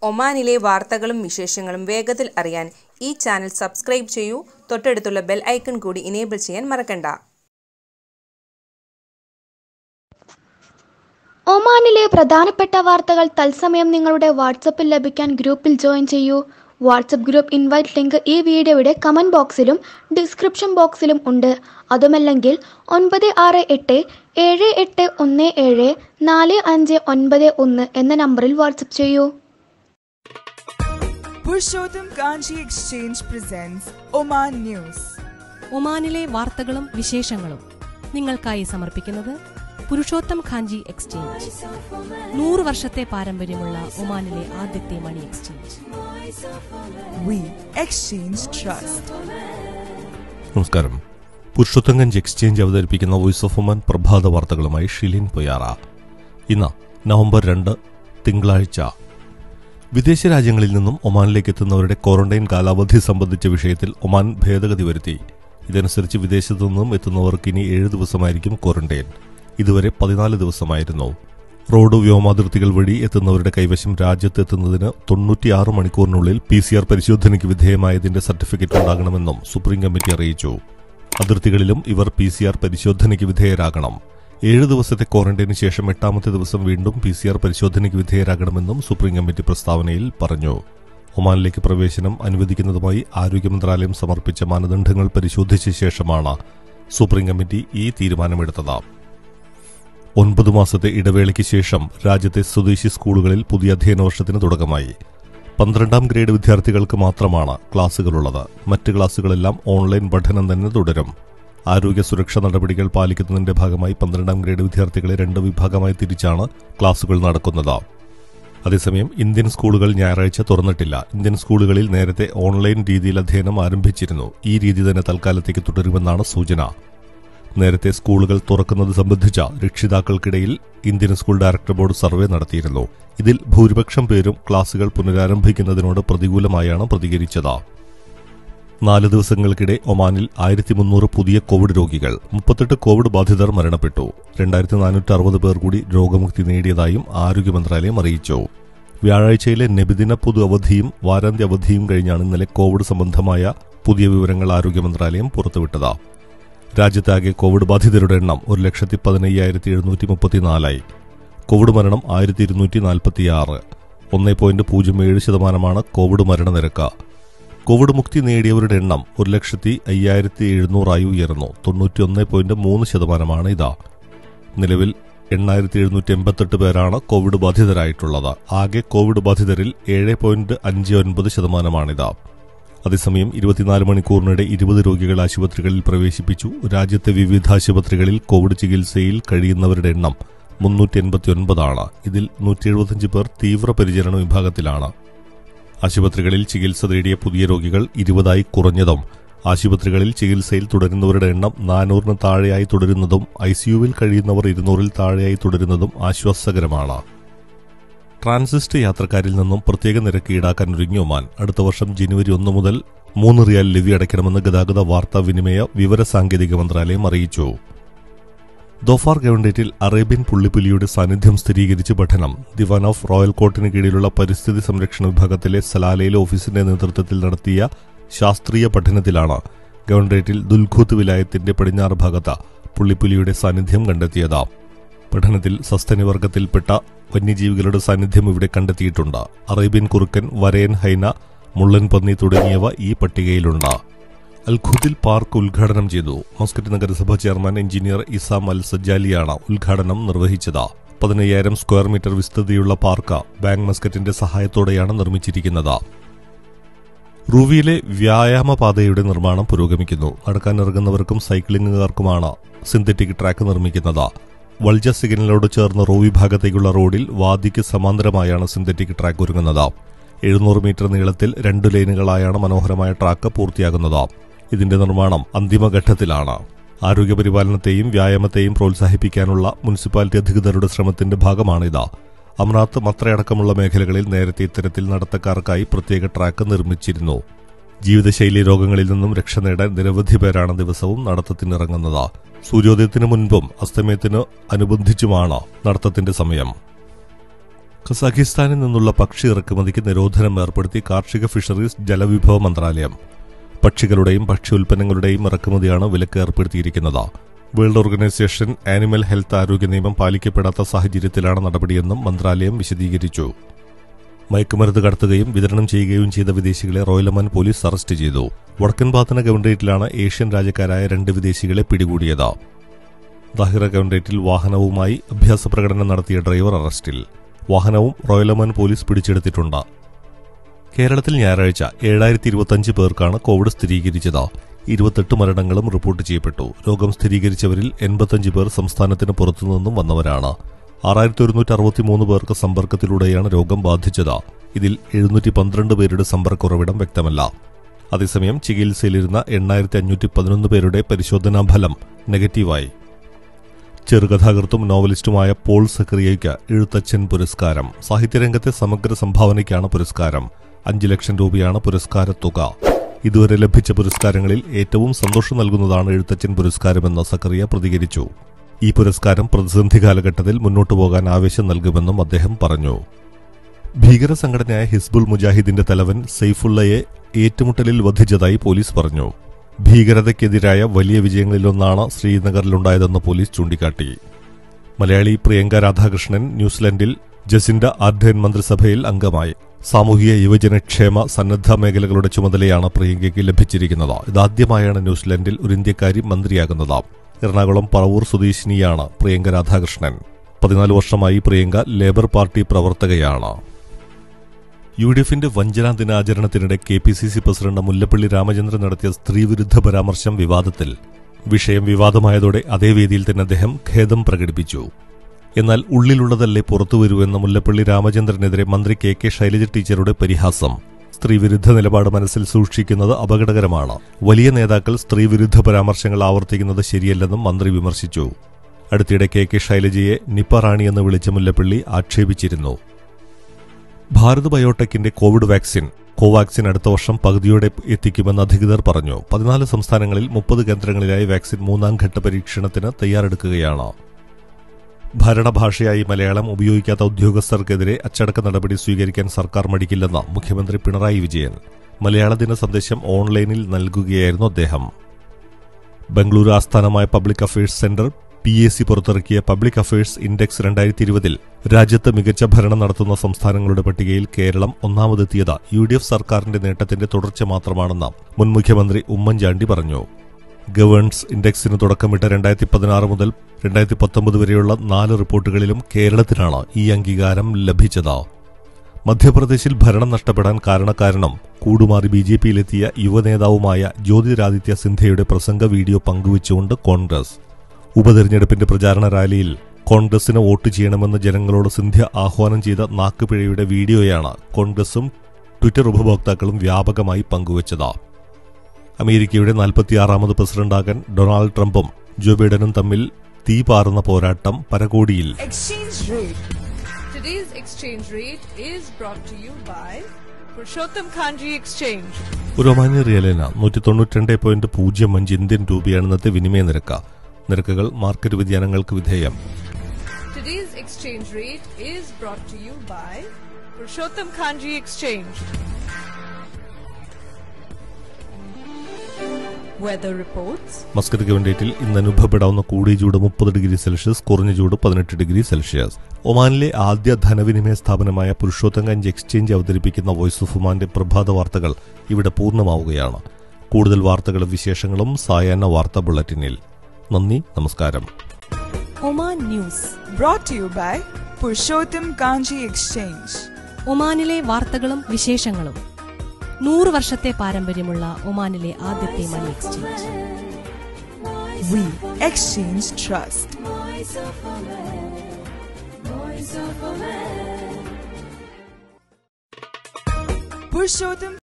ഒമാനിലെ വാർത്തകളും വിശേഷങ്ങളും വേഗത്തിൽ അറിയാൻ ഈ ചാനൽ സബ്സ്ക്രൈബ് ചെയ്യൂ തൊട്ടടുത്തുള്ള ബെൽ ഐക്കൺ കൂടി ഇനേബിൾ ചെയ്യാൻ മറക്കണ്ട ഒമാനിലെ പ്രധാനപ്പെട്ട വാർത്തകൾ തത്സമയം നിങ്ങളുടെ വാട്സപ്പിൽ ലഭിക്കാൻ ഗ്രൂപ്പിൽ ജോയിൻ ചെയ്യൂ വാട്സപ്പ് ഗ്രൂപ്പ് ഇൻവൈറ്റ് ലിങ്ക് ഈ വീഡിയോയുടെ കമൻറ്റ് ബോക്സിലും ഡിസ്ക്രിപ്ഷൻ ബോക്സിലും ഉണ്ട് അതുമല്ലെങ്കിൽ ഒൻപത് ആറ് എട്ട് ഏഴ് എട്ട് ഒന്ന് ഏഴ് നാല് അഞ്ച് ഒൻപത് ഒന്ന് എന്ന നമ്പറിൽ വാട്സപ്പ് ചെയ്യൂ Purushottam Kanchi Exchange presents Oman News. ഒമാനിലെ വാർത്തകളും വിശേഷങ്ങളും നിങ്ങൾക്കായി സമർപ്പിക്കുന്നത് പുരുഷോത്തം ഖാഞ്ചി എക്സ്ചേഞ്ച് നൂറ് വർഷത്തെ പാരമ്പര്യമുള്ള ഒമാനിലെ ആദ്യത്തെ money exchange We exchange trust. നമസ്കാരം പുരുഷോത്തങ്കഞ്ച് എക്സ്ചേഞ്ച് അവതരിപ്പിക്കുന്ന വോയിസ് ഓഫ് ഒമാൻ പ്രഭാത വാർത്തകളുമായി ഷിലിൻ പൊയാറ ഇന്ന് നവംബർ രണ്ട് തിങ്കളാഴ്ച വിദേശ രാജ്യങ്ങളിൽ നിന്നും ഒമാനിലേക്ക് എത്തുന്നവരുടെ ക്വാറന്റൈൻ കാലാവധി സംബന്ധിച്ച വിഷയത്തിൽ ഒമാൻ ഭേദഗതി വരുത്തി ഇതനുസരിച്ച് വിദേശത്തു നിന്നും എത്തുന്നവർക്ക് ഇനി ഏഴ് ദിവസമായിരിക്കും ക്വാറന്റൈൻ ഇതുവരെ പതിനാല് ദിവസമായിരുന്നു റോഡ് വ്യോമാതിർത്തികൾ വഴി എത്തുന്നവരുടെ കൈവശം രാജ്യത്ത് എത്തുന്നതിന് തൊണ്ണൂറ്റിയാറ് മണിക്കൂറിനുള്ളിൽ പി സി ആർ പരിശോധനയ്ക്ക് വിധേയമായതിന്റെ സർട്ടിഫിക്കറ്റ് ഉണ്ടാകണമെന്നും സുപ്രീം കമ്മിറ്റി അറിയിച്ചു അതിർത്തികളിലും ഇവർ പി സി ആർ പരിശോധനയ്ക്ക് വിധേയരാകണം ഏഴ് ദിവസത്തെ ക്വാറന്റൈന് ശേഷം എട്ടാമത്തെ ദിവസം വീണ്ടും പി സി ആർ പരിശോധനയ്ക്ക് വിധേയരാകണമെന്നും സുപ്രീം കമ്മിറ്റി പ്രസ്താവനയിൽ പറഞ്ഞു ഒമാനിലേക്ക് പ്രവേശനം അനുവദിക്കുന്നതുമായി ആരോഗ്യ മന്ത്രാലയം സമർപ്പിച്ച മാനദണ്ഡങ്ങൾ പരിശോധിച്ച ശേഷമാണ് സുപ്രീം കമ്മിറ്റി ഈ തീരുമാനമെടുത്തത് ഒൻപത് മാസത്തെ ഇടവേളയ്ക്ക് ശേഷം രാജ്യത്തെ സ്വദേശി സ്കൂളുകളിൽ പുതിയ അധ്യയന വർഷത്തിന് തുടക്കമായി പന്ത്രണ്ടാം ഗ്രേഡ് വിദ്യാർത്ഥികൾക്ക് മാത്രമാണ് ക്ലാസുകളുള്ളത് മറ്റ് ക്ലാസുകളെല്ലാം ഓൺലൈൻ പഠനം തന്നെ തുടരും ആരോഗ്യ സുരക്ഷാ നടപടികൾ പാലിക്കുന്നതിന്റെ ഭാഗമായി പന്ത്രണ്ടാം ഗ്രേഡ് വിദ്യാർത്ഥികളെ രണ്ട് വിഭാഗമായി തിരിച്ചാണ് ക്ലാസുകൾ നടക്കുന്നത് അതേസമയം ഇന്ത്യൻ സ്കൂളുകൾ ഞായറാഴ്ച തുറന്നിട്ടില്ല ഇന്ത്യൻ സ്കൂളുകളിൽ നേരത്തെ ഓൺലൈൻ രീതിയിൽ അധ്യയനം ആരംഭിച്ചിരുന്നു ഈ രീതി തന്നെ തൽക്കാലത്തേക്ക് തുടരുമെന്നാണ് സൂചന നേരത്തെ സ്കൂളുകൾ തുറക്കുന്നത് സംബന്ധിച്ച രക്ഷിതാക്കൾക്കിടയിൽ Indian school director board survey നടത്തിയിരുന്നു ഇതിൽ ഭൂരിപക്ഷം പേരും ക്ലാസുകൾ പുനരാരംഭിക്കുന്നതിനോട് പ്രതികൂലമായാണ് പ്രതികരിച്ചത് നാല് ദിവസങ്ങൾക്കിടെ ഒമാനിൽ ആയിരത്തി മുന്നൂറ് പുതിയ കോവിഡ് രോഗികൾ മുപ്പത്തെട്ട് കോവിഡ് ബാധിതർ മരണപ്പെട്ടു രണ്ടായിരത്തി നാനൂറ്റി അറുപത് പേർ കൂടി രോഗമുക്തി നേടിയതായും ആരോഗ്യ മന്ത്രാലയം അറിയിച്ചു വ്യാഴാഴ്ചയിലെ നബിദിന പൊതു അവധിയും വാരാന്ത്യ അവധിയും കഴിഞ്ഞാണ് ഇന്നലെ കോവിഡ് സംബന്ധമായ പുതിയ വിവരങ്ങൾ ആരോഗ്യ മന്ത്രാലയം പുറത്തുവിട്ടത് രാജ്യത്താകെ കോവിഡ് ബാധിതരുടെ എണ്ണം ഒരു ലക്ഷത്തി പതിനയ്യായിരത്തി എഴുന്നൂറ്റി മുപ്പത്തിനാലായി കോവിഡ് മരണം ആയിരത്തി ഇരുന്നൂറ്റി നാൽപ്പത്തിയാറ് ഒന്ന് പോയിന്റ് പൂജ്യം ഏഴ് ശതമാനമാണ് കോവിഡ് മരണനിരക്ക് കോവിഡ് മുക്തി നേടിയവരുടെ എണ്ണം ഒരു ലക്ഷത്തി അയ്യായിരത്തി എഴുന്നൂറായി ഉയർന്നു തൊണ്ണൂറ്റിയൊന്ന് പോയിന്റ് മൂന്ന് ശതമാനമാണ് ഇത് നിലവിൽ എണ്ണായിരത്തി എഴുന്നൂറ്റി എൺപത്തെട്ട് പേരാണ് കോവിഡ് ബാധിതരായിട്ടുള്ളത് ആകെ കോവിഡ് ബാധിതരിൽ ഏഴ് പോയിന്റ് അഞ്ച് ഒൻപത് ശതമാനമാണിത് അതേസമയം ഇരുപത്തിനാല് മണിക്കൂറിനിടെ ഇരുപത് രോഗികൾ ആശുപത്രികളിൽ പ്രവേശിപ്പിച്ചു രാജ്യത്തെ വിവിധ ആശുപത്രികളിൽ കോവിഡ് ചികിത്സയിൽ കഴിയുന്നവരുടെ എണ്ണം മുന്നൂറ്റി എൺപത്തിയൊൻപതാണ് ഇതിൽ നൂറ്റി എഴുപത്തിയഞ്ച് പേർ തീവ്രപരിചരണ വിഭാഗത്തിലാണ് ആശുപത്രികളിൽ ചികിത്സ തേടിയ പുതിയ രോഗികൾ ഇരുപതായി കുറഞ്ഞതും ആശുപത്രികളിൽ ചികിത്സയിൽ തുടരുന്നവരുടെ എണ്ണം നാനൂറിന് താഴെയായി തുടരുന്നതും ഐസിയുവിൽ കഴിയുന്നവർ ഇരുന്നൂറിൽ താഴെയായി തുടരുന്നതും ആശ്വാസകരമാണ് ട്രാൻസിസ്റ്റ് യാത്രക്കാരിൽ നിന്നും പ്രത്യേക നിരക്ക് ഈടാക്കാൻ ഒരുങ്ങി ഒമാൻ അടുത്ത വർഷം ജനുവരി ഒന്ന് മുതൽ മൂന്ന് റിയാൽ ലിവി അടയ്ക്കണമെന്ന് ഗതാഗത വാർത്താവിനിമയ വിവരസാങ്കേതിക മന്ത്രാലയം അറിയിച്ചു ദോഫാർ ഗവൺഡേറ്റിൽ അറേബ്യൻ പുള്ളിപ്പുലിയുടെ സാന്നിധ്യം സ്ഥിരീകരിച്ച് പഠനം ദിവാൻ ഓഫ് റോയൽ കോർട്ടിന് കീഴിലുള്ള പരിസ്ഥിതി സംരക്ഷണ വിഭാഗത്തിലെ സലാലയിലെ ഓഫീസിന്റെ നേതൃത്വത്തിൽ നടത്തിയ ശാസ്ത്രീയ പഠനത്തിലാണ് ഗവൺഡേറ്റിൽ ദുൽഖൂത്ത് വിലായത്തിന്റെ പടിഞ്ഞാറ് ഭാഗത്ത് പുള്ളിപ്പുലിയുടെ സാന്നിധ്യം കണ്ടെത്തിയത് പഠനത്തിൽ സസ്തനി വർഗത്തിൽപ്പെട്ട വന്യജീവികളുടെ സാന്നിധ്യം ഇവിടെ കണ്ടെത്തിയിട്ടുണ്ട് അറേബ്യൻ കുറുക്കൻ വരയൻ ഹൈന മുള്ളൻ പന്നി തുടങ്ങിയവ ഈ പട്ടികയിലുണ്ട് അൽഖുദിൽ പാർക്ക് ഉദ്ഘാടനം ചെയ്തു മസ്കറ്റ് നഗരസഭ ചെയർമാൻ എഞ്ചിനീയർ ഇസാം അൽ സജ്ജാലിയാണ് ഉദ്ഘാടനം നിർവഹിച്ചത് പതിനയ്യായിരം സ്ക്വയർ മീറ്റർ വിസ്തൃതിയുള്ള പാർക്ക് ബാങ്ക് മസ്കറ്റിന്റെ സഹായത്തോടെയാണ് നിർമ്മിച്ചിരിക്കുന്നത് റൂവിയിലെ വ്യായാമപാതയുടെ നിർമ്മാണം പുരോഗമിക്കുന്നു നടക്കാനിറങ്ങുന്നവർക്കും സൈക്ലിംഗുകാർക്കുമാണ് സിന്തറ്റിക് ട്രാക്ക് നിർമ്മിക്കുന്നത് വൾജ സിഗ്നലോട് ചേർന്ന് റോ വിഭാഗത്തേക്കുള്ള റോഡിൽ വാദിക്ക് സമാന്തരമായാണ് സിന്തറ്റിക് ട്രാക്ക് ഒരുങ്ങുന്നത് എഴുന്നൂറ് മീറ്റർ നീളത്തിൽ രണ്ടു ലൈനുകളായാണ് മനോഹരമായ ട്രാക്ക് പൂർത്തിയാകുന്നത് ഇതിന്റെ നിർമ്മാണം അന്തിമഘട്ടത്തിലാണ് ആരോഗ്യപരിപാലനത്തെയും വ്യായാമത്തെയും പ്രോത്സാഹിപ്പിക്കാനുള്ള മുനിസിപ്പാലിറ്റി അധികൃതരുടെ ശ്രമത്തിന്റെ ഭാഗമാണിത് അമ്രാത്ത് മത്രയടക്കമുള്ള മേഖലകളിൽ നേരത്തെ ഇത്തരത്തിൽ നടത്തക്കാർക്കായി പ്രത്യേക ട്രാക്ക് നിർമ്മിച്ചിരുന്നു ജീവിതശൈലി രോഗങ്ങളിൽ നിന്നും രക്ഷ നേടാൻ നിരവധി പേരാണ് ദിവസവും നടത്തത്തിനിറങ്ങുന്നത് സൂര്യോദയത്തിന് മുൻപും അസ്തമയത്തിന് അനുബന്ധിച്ചുമാണ് നടത്തത്തിന്റെ സമയം കസാഖിസ്ഥാനിൽ നിന്നുള്ള പക്ഷി ഇറക്കുമതിക്ക് നിരോധനം ഏർപ്പെടുത്തി കാർഷിക ഫിഷറീസ് ജലവിഭവ മന്ത്രാലയം പക്ഷികളുടെയും ഭക്ഷ്യ ഉൽപ്പന്നങ്ങളുടെയും ഇറക്കുമതിയാണ് വിലക്ക് ഏർപ്പെടുത്തിയിരിക്കുന്നത് വേൾഡ് ഓർഗനൈസേഷൻ ആനിമൽ ഹെൽത്ത് ആരോഗ്യ നിയമം പാലിക്കപ്പെടാത്ത സാഹചര്യത്തിലാണ് നടപടിയെന്നും മന്ത്രാലയം വിശദീകരിച്ചു മയക്കുമരുന്ന് കടത്തുകയും വിതരണം ചെയ്യുകയും ചെയ്ത വിദേശികളെ റോയലമൻ പോലീസ് അറസ്റ്റ് ചെയ്തു വടക്കൻ പാത്തന ഗവൺറേറ്റിലാണ് ഏഷ്യൻ രാജ്യക്കാരായ രണ്ട് വിദേശികളെ പിടികൂടിയത് ദാഹിറ ഗവൺറേറ്റിൽ വാഹനവുമായി അഭ്യാസ പ്രകടനം നടത്തിയ ഡ്രൈവർ അറസ്റ്റിൽ വാഹനവും റോയലമൻ പോലീസ് പിടിച്ചെടുത്തിട്ടുണ്ട് കേരളത്തിൽ ഞായറാഴ്ച ഏഴായിരത്തി ഇരുപത്തഞ്ച് പേർക്കാണ് കോവിഡ് സ്ഥിരീകരിച്ചത് ഇരുപത്തെട്ട് മരണങ്ങളും റിപ്പോർട്ട് ചെയ്യപ്പെട്ടു രോഗം സ്ഥിരീകരിച്ചവരിൽ എൺപത്തഞ്ച് പേർ സംസ്ഥാനത്തിന് പുറത്തുനിന്നും വന്നവരാണ് ആറായിരത്തി ഒരുന്നൂറ്റി അറുപത്തിമൂന്ന് പേർക്ക് സമ്പർക്കത്തിലൂടെയാണ് രോഗം ബാധിച്ചത് ഇതിൽ എഴുന്നൂറ്റി പന്ത്രണ്ട് പേരുടെ സമ്പർക്ക ഉറവിടം വ്യക്തമല്ല അതേസമയം ചികിത്സയിലിരുന്ന എണ്ണായിരത്തി അഞ്ഞൂറ്റി പതിനൊന്ന് പേരുടെ പരിശോധനാ ഫലം നെഗറ്റീവായി ചെറുകഥാകൃത്തും നോവലിസ്റ്റുമായ പോൾ സക്രിയയ്ക്ക് എഴുത്തച്ഛൻ പുരസ്കാരം സാഹിത്യരംഗത്തെ സമഗ്ര സംഭാവനയ്ക്കാണ് പുരസ്കാരം അഞ്ച് ലക്ഷം രൂപയാണ് പുരസ്കാര തുക ഇതുവരെ ലഭിച്ച പുരസ്കാരങ്ങളിൽ ഏറ്റവും സന്തോഷം നൽകുന്നതാണ് എഴുത്തച്ഛൻ പുരസ്കാരമെന്ന് സക്കറിയ പ്രതികരിച്ചു ഈ പുരസ്കാരം പ്രതിസന്ധി കാലഘട്ടത്തിൽ മുന്നോട്ടു പോകാൻ ആവേശം നൽകുമെന്നും അദ്ദേഹം പറഞ്ഞു ഭീകര സംഘടനയായ ഹിസ്ബുൾ മുജാഹിദിന്റെ തലവൻ സെയ്ഫുള്ളയെ ഏറ്റുമുട്ടലിൽ വധിച്ചതായി പോലീസ് പറഞ്ഞു ഭീകരതയ്ക്കെതിരായ വലിയ വിജയങ്ങളിലൊന്നാണ് ശ്രീനഗറിലുണ്ടായതെന്ന് പോലീസ് ചൂണ്ടിക്കാട്ടി മലയാളി പ്രിയങ്ക രാധാകൃഷ്ണൻ ന്യൂസിലൻഡിൽ ജസിൻഡ ആർഡേൻ മന്ത്രിസഭയിൽ അംഗമായി സാമൂഹിക യുവജനക്ഷേമ സന്നദ്ധ മേഖലകളുടെ ചുമതലയാണ് പ്രിയങ്കയ്ക്ക് ലഭിച്ചിരിക്കുന്നത് ഇതാദ്യമായാണ് ന്യൂസിലൻഡിൽ ഒരു ഇന്ത്യക്കാരി മന്ത്രിയാകുന്നത് എറണാകുളം പറവൂർ സ്വദേശിനിയാണ് പ്രിയങ്ക രാധാകൃഷ്ണൻ പതിനാല് വർഷമായി പ്രിയങ്ക ലേബർ പാർട്ടി പ്രവർത്തകയാണ് യു ഡി എഫിന്റെ വഞ്ചനാ ദിനാചരണത്തിനിടെ K P C C president Mullappally Ramachandran നടത്തിയ സ്ത്രീവിരുദ്ധ പരാമർശം വിവാദത്തിൽ വിഷയം വിവാദമായതോടെ അതേ വേദിയിൽ തന്നെ അദ്ദേഹം ഖേദം പ്രകടിപ്പിച്ചു എന്നാൽ ഉള്ളിലുള്ളതല്ലേ പുറത്തുവരൂ എന്ന മുല്ലപ്പള്ളി രാമചന്ദ്രനെതിരെ മന്ത്രി കെ കെ ശൈലജ ടീച്ചറുടെ പരിഹാസം സ്ത്രീവിരുദ്ധ നിലപാട് മനസ്സിൽ സൂക്ഷിക്കുന്നത് അപകടകരമാണ് വലിയ നേതാക്കൾ സ്ത്രീവിരുദ്ധ പരാമർശങ്ങൾ ആവർത്തിക്കുന്നത് ശരിയല്ലെന്നും മന്ത്രി വിമർശിച്ചു അടുത്തിടെ കെ കെ ശൈലജയെ നിപ്പ റാണി എന്ന് വിളിച്ച മുല്ലപ്പള്ളി ആക്ഷേപിച്ചിരുന്നു ഭാരത് ബയോടെക്കിന്റെ കോവിഡ് വാക്സിൻ കോവാക്സിൻ അടുത്ത വർഷം പകുതിയോടെ എത്തിക്കുമെന്ന് അധികൃതർ പറഞ്ഞു പതിനാല് സംസ്ഥാനങ്ങളിൽ മുപ്പത് കേന്ദ്രങ്ങളിലായി വാക്സിൻ മൂന്നാം ഘട്ട പരീക്ഷണത്തിന് തയ്യാറെടുക്കുകയാണ് ഭരണഭാഷയായി മലയാളം ഉപയോഗിക്കാത്ത ഉദ്യോഗസ്ഥർക്കെതിരെ അച്ചടക്ക നടപടി സ്വീകരിക്കാൻ സർക്കാർ മടിക്കില്ലെന്ന് മുഖ്യമന്ത്രി പിണറായി വിജയൻ മലയാള ദിന സന്ദേശം ഓൺലൈനിൽ നൽകുകയായിരുന്നു അദ്ദേഹം ബംഗളൂരു ആസ്ഥാനമായ public affairs centre P A C പുറത്തിറക്കിയ പബ്ലിക് അഫയേഴ്സ് ഇൻഡെക്സ് രണ്ടായിരത്തി ഇരുപതിൽ രാജ്യത്ത് മികച്ച ഭരണം നടത്തുന്ന സംസ്ഥാനങ്ങളുടെ പട്ടികയിൽ കേരളം ഒന്നാമതെത്തിയത് യു ഡി എഫ് സർക്കാരിന്റെ നേട്ടത്തിന്റെ തുടർച്ച മാത്രമാണെന്ന് മുൻ മുഖ്യമന്ത്രി ഉമ്മൻചാണ്ടി പറഞ്ഞു ഗവേൺസ് ഇൻഡെക്സിന് തുടക്കമിട്ട രണ്ടായിരത്തി പതിനാറ് മുതൽ രണ്ടായിരത്തി പത്തൊമ്പത് വരെയുള്ള നാല് റിപ്പോർട്ടുകളിലും കേരളത്തിനാണ് ഈ അംഗീകാരം ലഭിച്ചത് മധ്യപ്രദേശിൽ ഭരണം നഷ്ടപ്പെടാൻ കാരണക്കാരണം കൂടുമാറി ബി ജെ പിയിലെത്തിയ യുവനേതാവുമായ ജ്യോതിരാദിത്യ സിന്ധ്യയുടെ പ്രസംഗ വീഡിയോ പങ്കുവച്ചുകൊണ്ട് കോൺഗ്രസ് ഉപതെരഞ്ഞെടുപ്പിന്റെ പ്രചാരണ റാലിയിൽ കോൺഗ്രസിന് വോട്ട് ചെയ്യണമെന്ന് ജനങ്ങളോട് സിന്ധ്യ ആഹ്വാനം ചെയ്ത നാക്കുപിഴയുടെ വീഡിയോയാണ് കോൺഗ്രസും ട്വിറ്റർ ഉപഭോക്താക്കളും വ്യാപകമായി പങ്കുവച്ചത് അമേരിക്കയുടെ നാൽപ്പത്തിയാറാമത് പ്രസിഡന്റാകാൻ ഡൊണാൾഡ് ട്രംപും ജോ ബൈഡനും തമ്മിൽ തീ പാറുന്ന പോരാട്ടം പരകോടിയിൽ Exchange rate. Today's exchange rate is brought to you by Purushottam Kanji Exchange. ഒരു ഒമാനി റിയലിന് നൂറ്റി തൊണ്ണൂറ്റി പോയിന്റ് പൂജ്യം അഞ്ച് ഇന്ത്യൻ രൂപയാണ് ഇന്നത്തെ വിനിമയ നിരക്ക് നിരക്കുകൾ മാർക്കറ്റ് വ്യതിയാനങ്ങൾക്ക് വിധേയം Today's exchange rate is brought to you by Purushottam Kanji Exchange. Weather reports. Muscat ഗവൺഡേറ്റിൽ ഇന്ന് അനുഭവപ്പെടാവുന്ന കൂടിയ ചൂട് മുപ്പത് ഡിഗ്രി സെൽഷ്യസ് കുറഞ്ഞ ചൂട് പതിനെട്ട് ഡിഗ്രി സെൽഷ്യസ് ഒമാനിലെ ആദ്യ ധനവിനിമയ സ്ഥാപനമായ പുരുഷോത്തംഗഞ്ച് എക്സ്ചേഞ്ച് അവതരിപ്പിക്കുന്ന വോയിസ് ഓഫ് ഒമാന്റെ പ്രഭാത വാർത്തകൾ ഇവിടെ പൂർണ്ണമാവുകയാണ് കൂടുതൽ വാർത്തകളും വിശേഷങ്ങളും സായാഹ്ന വാർത്താ ബുള്ളറ്റിനിൽ നന്ദി നമസ്കാരം Oman news Brought to you by Purushottam Kanji Exchange. ഒമാനിലെ വാർത്തകളും വിശേഷങ്ങളും നൂറ് വർഷത്തെ പാരമ്പര്യമുള്ള ഒമാനിലെ ആദ്യത്തെ money exchange We exchange trust. Purushottam